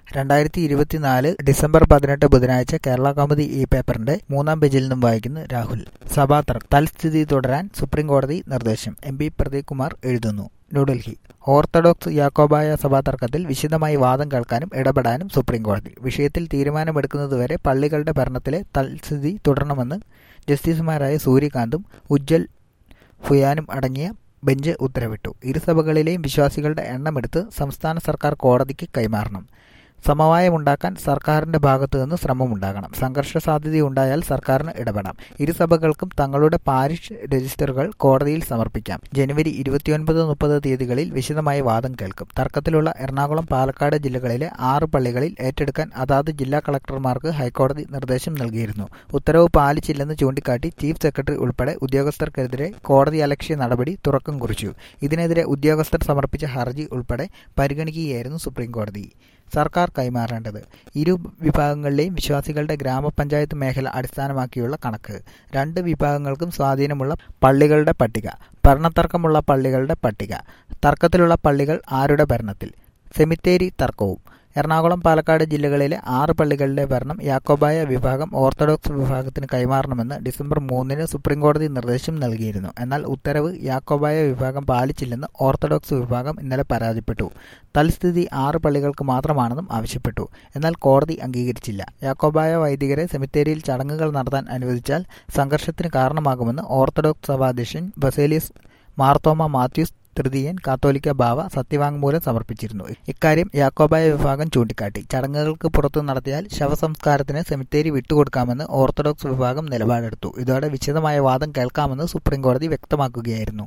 രണ്ടായിരത്തി ഇരുപത്തിനാല് ഡിസംബർ പതിനെട്ട് ബുധനാഴ്ച കേരള കൗമുദി ഈ പേപ്പറിന്റെ മൂന്നാം പേജിൽ നിന്നും വായിക്കുന്നു രാഹുൽ സഭാതർ തൽസ്ഥിതി തുടരാൻ സുപ്രീംകോടതി നിർദ്ദേശം എം പി പ്രദീപ് കുമാർ എഴുതുന്നു ന്യൂഡൽഹി ഓർത്തഡോക്സ് യാക്കോബായ സഭാതർക്കത്തിൽ വിശദമായി വാദം കേൾക്കാനും ഇടപെടാനും സുപ്രീംകോടതി വിഷയത്തിൽ തീരുമാനമെടുക്കുന്നതുവരെ പള്ളികളുടെ ഭരണത്തിലെ തൽസ്ഥിതി തുടരണമെന്ന് ജസ്റ്റിസുമാരായ സൂര്യകാന്തും ഉജ്ജൽ ഫുയാനും അടങ്ങിയ ബെഞ്ച് ഉത്തരവിട്ടു ഇരുസഭകളിലെയും വിശ്വാസികളുടെ എണ്ണമെടുത്ത് സംസ്ഥാന സർക്കാർ കോടതിക്ക് കൈമാറണം സമവായമുണ്ടാക്കാൻ സർക്കാരിന്റെ ഭാഗത്തു നിന്ന് ശ്രമമുണ്ടാകണം സംഘർഷ സാധ്യതയുണ്ടായാൽ സർക്കാരിന് ഇടപെടാം ഇരുസഭകൾക്കും തങ്ങളുടെ പാരിഷ് രജിസ്റ്ററുകൾ കോടതിയിൽ സമർപ്പിക്കാം ജനുവരി ഇരുപത്തിയൊൻപത് മുപ്പത് തീയതികളിൽ വിശദമായ വാദം കേൾക്കും തർക്കത്തിലുള്ള എറണാകുളം പാലക്കാട് ജില്ലകളിലെ ആറ് പള്ളികളിൽ ഏറ്റെടുക്കാൻ അതാത് ജില്ലാ കളക്ടർമാർക്ക് ഹൈക്കോടതി നിർദ്ദേശം നൽകിയിരുന്നു ഉത്തരവ് പാലിച്ചില്ലെന്ന് ചൂണ്ടിക്കാട്ടി ചീഫ് സെക്രട്ടറി ഉൾപ്പെടെ ഉദ്യോഗസ്ഥർക്കെതിരെ കോടതി അലക്ഷ്യ നടപടി തുറക്കം കുറിച്ചു ഇതിനെതിരെ ഉദ്യോഗസ്ഥർ സമർപ്പിച്ച ഹർജി ഉൾപ്പെടെ പരിഗണിക്കുകയായിരുന്നു സുപ്രീംകോടതി സർക്കാർ കൈമാറേണ്ടത് ഇരു വിഭാഗങ്ങളിലെയും വിശ്വാസികളുടെ ഗ്രാമപഞ്ചായത്ത് മേഖല അടിസ്ഥാനമാക്കിയുള്ള കണക്ക് രണ്ട് വിഭാഗങ്ങൾക്കും സ്വാധീനമുള്ള പള്ളികളുടെ പട്ടിക ഭരണത്തർക്കമുള്ള പള്ളികളുടെ പട്ടിക തർക്കത്തിലുള്ള പള്ളികൾ ആരുടെ ഭരണത്തിൽ സെമിത്തേരി തർക്കവും എറണാകുളം പാലക്കാട് ജില്ലകളിലെ ആറ് പള്ളികളിലെ ഭരണം യാക്കോബായ വിഭാഗം ഓർത്തഡോക്സ് വിഭാഗത്തിന് കൈമാറണമെന്ന് ഡിസംബർ മൂന്നിന് സുപ്രീംകോടതി നിർദ്ദേശം നൽകിയിരുന്നു എന്നാൽ ഉത്തരവ് യാക്കോബായ വിഭാഗം പാലിച്ചില്ലെന്ന് ഓർത്തഡോക്സ് വിഭാഗം ഇന്നലെ പരാതിപ്പെട്ടു തൽസ്ഥിതി ആറ് പള്ളികൾക്ക് മാത്രമാണെന്നും ആവശ്യപ്പെട്ടു എന്നാൽ കോടതി അംഗീകരിച്ചില്ല യാക്കോബായ വൈദികരെ സെമിത്തേരിയിൽ ചടങ്ങുകൾ നടത്താൻ അനുവദിച്ചാൽ സംഘർഷത്തിന് കാരണമാകുമെന്ന് ഓർത്തഡോക്സ് സഭാധ്യക്ഷൻ ബസേലിയസ് മാർത്തോമ മാത്യൂസ് തൃതീയൻ കാത്തോലിക്ക ബാവ സത്യവാങ്മൂലം സമർപ്പിച്ചിരുന്നു ഇക്കാര്യം യാക്കോബായ വിഭാഗം ചൂണ്ടിക്കാട്ടി ചടങ്ങുകൾക്ക് പുറത്തു നടത്തിയാൽ ശവസംസ്കാരത്തിന് സെമിത്തേരി വിട്ടുകൊടുക്കാമെന്ന് ഓർത്തഡോക്സ് വിഭാഗം നിലപാടെടുത്തു ഇതോടെ വിശദമായ വാദം കേൾക്കാമെന്ന് സുപ്രീംകോടതി വ്യക്തമാക്കുകയായിരുന്നു